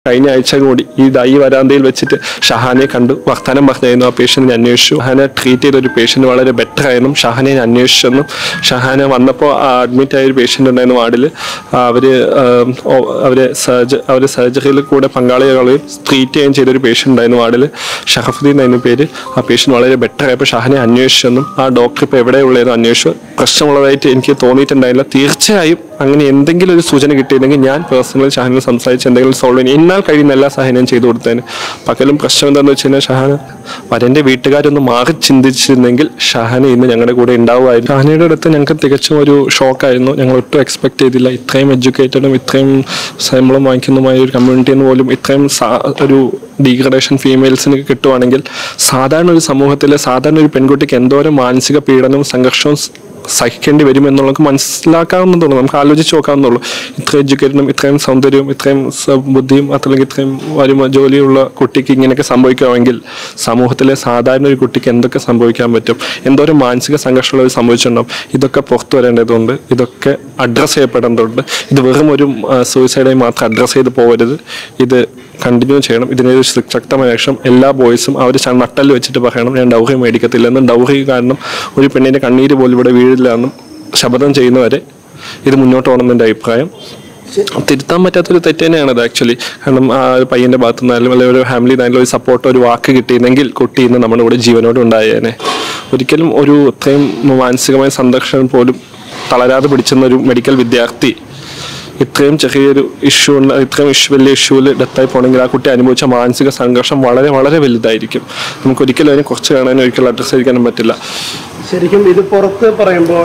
കഴിഞ്ഞ ആഴ്ച കൂടി ഈ ദാ ഈ വരാന്തയിൽ വെച്ചിട്ട് ഷഹാനെ കണ്ടു വർത്തമാനം പറഞ്ഞായിരുന്നു ആ പേഷ്യന്റിനെ അന്വേഷിച്ചു ഷഹാനെ ട്രീറ്റ് ചെയ്ത ഒരു പേഷ്യന്റ് വളരെ ബെറ്റർ ആയിരുന്നു ഷഹാനെ അന്വേഷിച്ചെന്നും ഷഹാനെ വന്നപ്പോൾ അഡ്മിറ്റ് ആയ ഒരു പേഷ്യന്റ് ഉണ്ടായിരുന്നു വാർഡിൽ അവര് ആം, ഓ- അവര് സർജ അവര് സർജറിയിൽ കൂടെ പങ്കാളികളെയും ട്രീറ്റ് ചെയ്യുകയും ചെയ്ത ഒരു പേഷ്യന്റ് ഉണ്ടായിരുന്നു വാർഡിൽ ഷഹഫുദ്ദീൻ എന്നായിരുന്നു പേര് ആ പേഷ്യന്റ് വളരെ ബെറ്റർ ആയപ്പോൾ ഷഹാനെ അന്വേഷിച്ചെന്നും ആ ഡോക്ടർ ഇപ്പോൾ എവിടെയുള്ളതെന്ന് അന്വേഷിച്ചു പ്രശ്നമുള്ളതായിട്ട് എനിക്ക് തോന്നിയിട്ടുണ്ടായില്ല തീർച്ചയായും അങ്ങനെ എന്തെങ്കിലും ഒരു സൂചന കിട്ടിയിരുന്നെങ്കിൽ ഞാൻ പേഴ്സണലി ഷഹാനോട് സംസാരിച്ച് എന്തെങ്കിലും സോൾവ് ചെയ്യാൻ എന്നാൽ കഴിയുന്ന എല്ലാ സഹായവും ചെയ്തു കൊടുത്തേന് പകലും പ്രശ്നം എന്താണെന്ന് വെച്ച് കഴിഞ്ഞാൽ ഷഹാന വരൻ്റെ വീട്ടുകാരൊന്ന് മാറി ചിന്തിച്ചിരുന്നെങ്കിൽ ഷഹാന ഇന്ന് ഞങ്ങളുടെ കൂടെ ഉണ്ടാവുമായിരുന്നു ഷഹാനയുടെ അടുത്ത് ഞങ്ങൾക്ക് തികച്ചും ഒരു ഷോക്കായിരുന്നു ഞങ്ങൾ ഒട്ടും എക്സ്പെക്ട് ചെയ്തില്ല ഇത്രയും എഡ്യൂക്കേറ്റഡും ഇത്രയും ശമ്പളം വാങ്ങിക്കുന്നതുമായ ഒരു കമ്മ്യൂണിറ്റിയിൽ നിന്ന് പോലും ഇത്രയും സാ- ഒരു ഡീഗ്രഡേഷൻ ഫീമെയിൽസിന് കിട്ടുവാണെങ്കിൽ സാധാരണ ഒരു സമൂഹത്തിലെ സാധാരണ ഒരു പെൺകുട്ടിക്ക് എന്തോരം മാനസിക പീഡനവും സംഘർഷവും സ് സഹിക്കേണ്ടി വരും എന്നുള്ളത് മനസ്സിലാക്കാവുന്നതുള്ളൂ നമുക്ക് ആലോചിച്ച് നോക്കാവുന്നുള്ളൂ ഇത്ര എഡ്യൂക്കേറ്റഡും ഇത്രയും സൗന്ദര്യവും ഇത്രയും സ- ബുദ്ധിയും അല്ലെങ്കിൽ ഇത്രയും വരുമ ജോലിയുള്ള കുട്ടിക്ക് ഇങ്ങനെയൊക്കെ സംഭവിക്കാമെങ്കിൽ സമൂഹത്തിലെ സാധാരണ ഒരു കുട്ടിക്ക് എന്തൊക്കെ സംഭവിക്കാൻ പറ്റും എന്തോരം മാനസിക സംഘർഷമുള്ളത് സംഭവിച്ചിട്ടുണ്ടാവും ഇതൊക്കെ പുറത്തു വരേണ്ടതുണ്ട് ഇതൊക്കെ അഡ്രസ്സ് ചെയ്യപ്പെടേണ്ടതുണ്ട് ഇത് വെറും ഒരു സൂയിസൈഡായി മാത്രം അഡ്രസ്സ് ചെയ്ത് പോകരുത് ഇത് കണ്ടിന്യൂ ചെയ്യണം ഇതിനൊരു ശക്തമായ ആക്ഷൻ എല്ലാ ബോയ്സും അവർ നട്ടല് വെച്ചിട്ട് പറയണം ഞാൻ ഡൗറി മേടിക്കത്തില്ലെന്നും ഡൗറി കാരണം ഒരു പെണ്ണിന്റെ കണ്ണീര് പോലും ഇവിടെ വീഴില്ലെന്നും ശപഥം ചെയ്യുന്നവരെ ഇത് മുന്നോട്ട് പോകണം എൻ്റെ അഭിപ്രായം തിരുത്താൻ പറ്റാത്തൊരു തെറ്റ് തന്നെയാണ് അത് ആക്ച്വലി കാരണം ആ ഒരു പയ്യന്റെ ഭാഗത്തു നിന്നാലും അല്ലെങ്കിൽ ഒരു ഫാമിലി നിന്നാലും ഒരു സപ്പോർട്ട് ഒരു വാക്ക് കിട്ടിയിരുന്നെങ്കിൽ കുട്ടി ഇന്ന് നമ്മുടെ കൂടെ ജീവനോട് ഉണ്ടായേനെ ഒരിക്കലും ഒരു ഇത്രയും മാനസികമായ സംരക്ഷണം പോലും തളരാതെ പിടിച്ചെന്ന ഒരു മെഡിക്കൽ വിദ്യാർത്ഥി ഇത്രയും ചെറിയൊരു ഇഷ്യൂ ഉണ്ട് ഇത്രയും ഇഷ്യൂ വലിയ ഇഷ്യൂവിൽ ഡെത്തായി പോകണമെങ്കിൽ ആ കുട്ടി അനുഭവിച്ച മാനസിക സംഘർഷം വളരെ വളരെ വലുതായിരിക്കും നമുക്ക് ഒരിക്കലും അതിനെ കുറച്ച് കാണാനും ഒരിക്കലും അഡ്രസ്സ് ചെയ്യാനും പറ്റില്ല ശരിക്കും ഇത് പുറത്ത് പറയുമ്പോൾ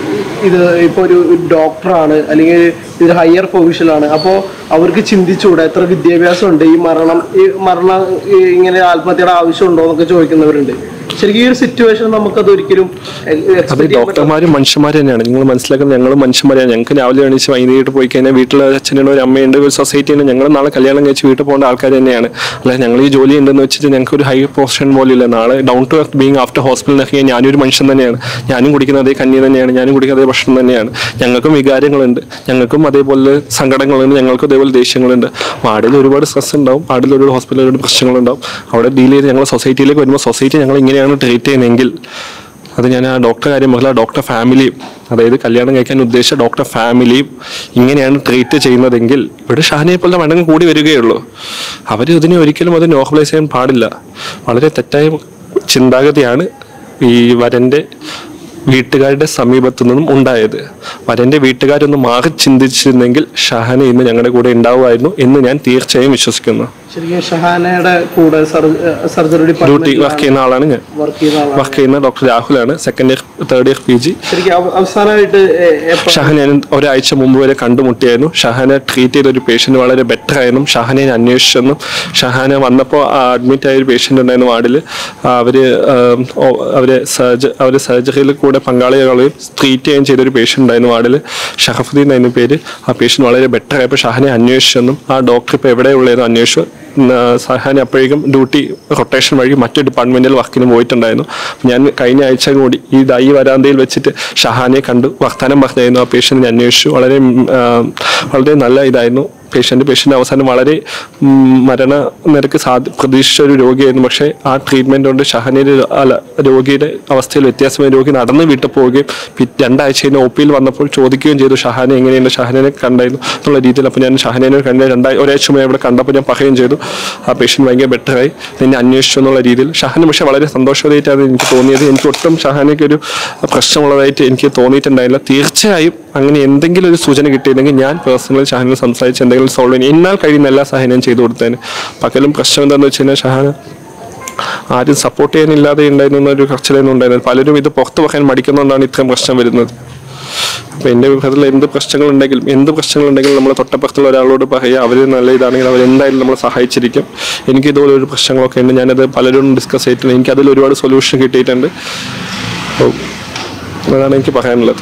ഇത് ഇപ്പോൾ ഒരു ഡോക്ടറാണ് അല്ലെങ്കിൽ ഇത് ഹയർ പൊസിഷനാണ് അപ്പോൾ അവർക്ക് ചിന്തിച്ചുകൂടെ എത്ര വിദ്യാഭ്യാസം ഉണ്ട് ഈ മരണം ഈ മരണം ഈ ഇങ്ങനെ ആത്മഹത്യയുടെ ആവശ്യമുണ്ടോ എന്നൊക്കെ ചോദിക്കുന്നവരുണ്ട് ശരിക്കും ഈ ഒരു സിറ്റുവേഷൻ നമുക്കത് ഒരിക്കലും അത് expect ചെയ്യാൻ ഡോക്ടർമാരും മനുഷ്യന്മാർ തന്നെയാണ് നിങ്ങൾ മനസ്സിലാക്കുന്നത് ഞങ്ങൾ മനുഷ്യന്മാരാണ് ഞങ്ങൾക്ക് രാവിലെ എണീച്ച് വൈകുന്നേരം പോയി കഴിഞ്ഞാൽ വീട്ടിൽ അച്ഛനുണ്ട് ഒരു അമ്മയുണ്ട് ഒരു സൊസൈറ്റി ഉണ്ട് ഞങ്ങൾ നാളെ കല്യാണം കഴിച്ച് വീട്ടിൽ പോകേണ്ട ആൾക്കാർ തന്നെയാണ് അല്ല ഞങ്ങൾ ഈ ജോലി ഉണ്ടെന്ന് വെച്ചിട്ട് ഞങ്ങൾക്ക് ഒരു ഹൈ പൊസിഷൻ പോലും ഇല്ല നാളെ down to earth being after ഹോസ്പിറ്റലിൽ നിന്നൊക്കെ ഞാനൊരു മനുഷ്യൻ തന്നെയാണ് ഞാനും കുടിക്കുന്ന അതേ കഞ്ഞി തന്നെയാണ് ഞാനും കുടിക്കുന്ന അതേ ഭക്ഷണം തന്നെയാണ് ഞങ്ങൾക്കും വികാരങ്ങളുണ്ട് ഞങ്ങൾക്കും അതേപോലെ സങ്കടങ്ങളുണ്ട് ഞങ്ങൾക്കും അതേപോലെ ദേഷ്യങ്ങളുണ്ട് വാർഡിൽ ഒരുപാട് സ്ട്രെസ് ഉണ്ടാവും വാർഡിൽ ഒരു ഹോസ്പിറ്റലിൽ ഒരുപാട് പ്രശ്നങ്ങളുണ്ടാവും അവിടെ ഡീൽ ചെയ്ത് ഞങ്ങൾ സൊസൈറ്റിയിലേക്ക് വരുമ്പോൾ സൊസൈറ്റി ഞങ്ങൾ ഇങ്ങനെയാണ് ട്രീറ്റ് ചെയ്യുന്നതെങ്കിൽ അത് ഞാൻ ആ ഡോക്ടർ കാര്യം പറഞ്ഞ ഡോക്ടർ ഫാമിലിയും അതായത് കല്യാണം കഴിക്കാൻ ഉദ്ദേശിച്ച ഡോക്ടർ ഫാമിലിയും ഇങ്ങനെയാണ് ട്രീറ്റ് ചെയ്യുന്നതെങ്കിൽ ഇവിടെ ഷാനയെ പോലെ മടങ്ങ് കൂടി വരികയുള്ളൂ അവർ ഇതിനെ ഒരിക്കലും അത് നോർമലൈസ് ചെയ്യാൻ പാടില്ല വളരെ തെറ്റായ ചിന്താഗതിയാണ് ഈ വരൻ്റെ വീട്ടുകാരുടെ സമീപത്തു നിന്നും ഉണ്ടായത് വരൻ്റെ വീട്ടുകാരൊന്ന് മാറി ചിന്തിച്ചിരുന്നെങ്കിൽ ഷഹാന ഇന്ന് ഞങ്ങളുടെ കൂടെ ഉണ്ടാവുമായിരുന്നു എന്ന് ഞാൻ തീർച്ചയായും വിശ്വസിക്കുന്നു ശരിക്കും ഷഹാനയുടെ കൂടെ സർജറി ഡ്യൂട്ടി ഡിപ്പാർട്ട്മെന്റ് വർക്ക് ചെയ്യുന്ന ആളാണ് ഞാൻ വർക്ക് ചെയ്യുന്ന ആളാണ് വർക്ക് ചെയ്യുന്ന ഡോക്ടർ രാഹുലാണ് second year third year P G ശരിക്കും അവ- അവസാനമായിട്ട് എ- എപ്പ- ഷഹനെ ഒരാഴ്ച മുമ്പ് വരെ കണ്ടുമുട്ടിയായിരുന്നു ഷഹാനെ ട്രീറ്റ് ചെയ്ത ഒരു പേഷ്യന്റ് വളരെ ബെറ്റർ ആയിരുന്നു ഷഹാനെ അന്വേഷിച്ചെന്നും ഷഹാനെ വന്നപ്പോൾ അഡ്മിറ്റ് ആയ ഒരു പേഷ്യന്റ് ഉണ്ടായിരുന്നു വാർഡിൽ അവര് ആം, ഓ- അവര് സർജ അവര് സർജറിയിൽ കൂടെ പങ്കാളികളെയും ട്രീറ്റ് ചെയ്യുകയും ചെയ്ത ഒരു പേഷ്യന്റ് ഉണ്ടായിരുന്നു വാർഡിൽ ഷഹഫുദ്ദീൻ എന്നായിരുന്നു പേര് ആ പേഷ്യന്റ് വളരെ ബെറ്റർ ആയപ്പോൾ ഷഹാനെ അന്വേഷിച്ചെന്നും ആ ഡോക്ടർ ഇപ്പോൾ എവിടെയുള്ളതെന്ന് അന്വേഷിച്ചു സഹാനി അപ്പോഴേക്കും ഡ്യൂട്ടി റൊട്ടേഷൻ വഴി മറ്റു ഡിപ്പാർട്ട്മെന്റിൽ വർക്കിന് പോയിട്ടുണ്ടായിരുന്നു ഞാൻ കഴിഞ്ഞ ആഴ്ച കൂടി ഈ ദാ ഈ വരാന്തയിൽ വെച്ചിട്ട് ഷഹാനെ കണ്ടു വർത്തമാനം പറഞ്ഞായിരുന്നു ആ പേഷ്യന്റിനെ അന്വേഷിച്ചു വളരെ ഉം, ആ, വളരെ നല്ല ഇതായിരുന്നു പേഷ്യന്റ് പേഷ്യന്റ് അവസാനം വളരെ ഉം, മരണ നിരക്ക് സാധി പ്രതീക്ഷിച്ച ഒരു രോഗിയായിരുന്നു പക്ഷേ ആ ട്രീറ്റ്മെന്റ് കൊണ്ട് ഷഹനയുടെ അല്ല രോഗിയുടെ അവസ്ഥയിൽ വ്യത്യാസമായ രോഗി നടന്ന് വീട്ടിൽ പോവുകയും പി- രണ്ടാഴ്ച കഴിഞ്ഞ് ഒ പിയിൽ വന്നപ്പോൾ ചോദിക്കുകയും ചെയ്തു ഷഹാനെ എങ്ങനെയുണ്ട് ഷഹനെ കണ്ടായിരുന്നു എന്നുള്ള രീതിയിൽ അപ്പോൾ ഞാൻ ഷഹനെ കണ്ട രണ്ടായി ഒരാഴ്ച മുമ്പ് ഇവിടെ കണ്ടപ്പോൾ ഞാൻ പറയുകയും ചെയ്തു ആ പേഷ്യന്റ് ഭയങ്കര ബെറ്ററായി നിന്നെ അന്വേഷിച്ചു എന്നുള്ള രീതിയിൽ ഷഹാന് പക്ഷേ വളരെ സന്തോഷമായിട്ടാണ് എനിക്ക് തോന്നിയത് എനിക്ക് ഒട്ടും ഷഹാനയ്ക്ക് ഒരു പ്രശ്നമുള്ളതായിട്ട് എനിക്ക് തോന്നിയിട്ടുണ്ടായില്ല തീർച്ചയായും അങ്ങനെ എന്തെങ്കിലും ഒരു സൂചന കിട്ടിയിരുന്നെങ്കിൽ ഞാൻ പേഴ്സണലി ഷഹാനോട് സംസാരിച്ച് എന്തെങ്കിലും സോൾവ് ചെയ്യാൻ എന്നാൽ കഴിയുന്ന എല്ലാ സഹായവും ചെയ്തു കൊടുത്തേന് പകലും പ്രശ്നം എന്താണെന്ന് വെച്ച് കഴിഞ്ഞാൽ ഷഹാന ആരും സപ്പോർട്ട് ചെയ്യാനില്ലാതെ ഉണ്ടായിരുന്ന ഒരു കർച്ചലൊന്നും ഉണ്ടായിരുന്നത് പലരും ഇത് പുറത്ത് പറയാൻ മടിക്കുന്നതുകൊണ്ടാണ് ഇത്രയും പ്രശ്നം വരുന്നത് അപ്പോൾ എൻ്റെ വിഭാഗത്തിൽ എന്ത് പ്രശ്നങ്ങളുണ്ടെങ്കിലും എന്ത് പ്രശ്നങ്ങളുണ്ടെങ്കിലും നമ്മൾ തൊട്ടപ്പുറത്തുള്ള ഒരാളോട് പറയുക അവർ നല്ല ഇതാണെങ്കിൽ അവർ എന്തായാലും നമ്മളെ സഹായിച്ചിരിക്കും എനിക്ക് ഇതുപോലെ ഒരു പ്രശ്നങ്ങളൊക്കെ ഉണ്ട് ഞാനത് പലരോടും ഡിസ്കസ് ചെയ്തിട്ടുണ്ട് എനിക്ക് അതിൽ ഒരുപാട് സൊല്യൂഷൻ കിട്ടിയിട്ടുണ്ട് അപ്പോൾ അതാണ് എനിക്ക് പറയാനുള്ളത്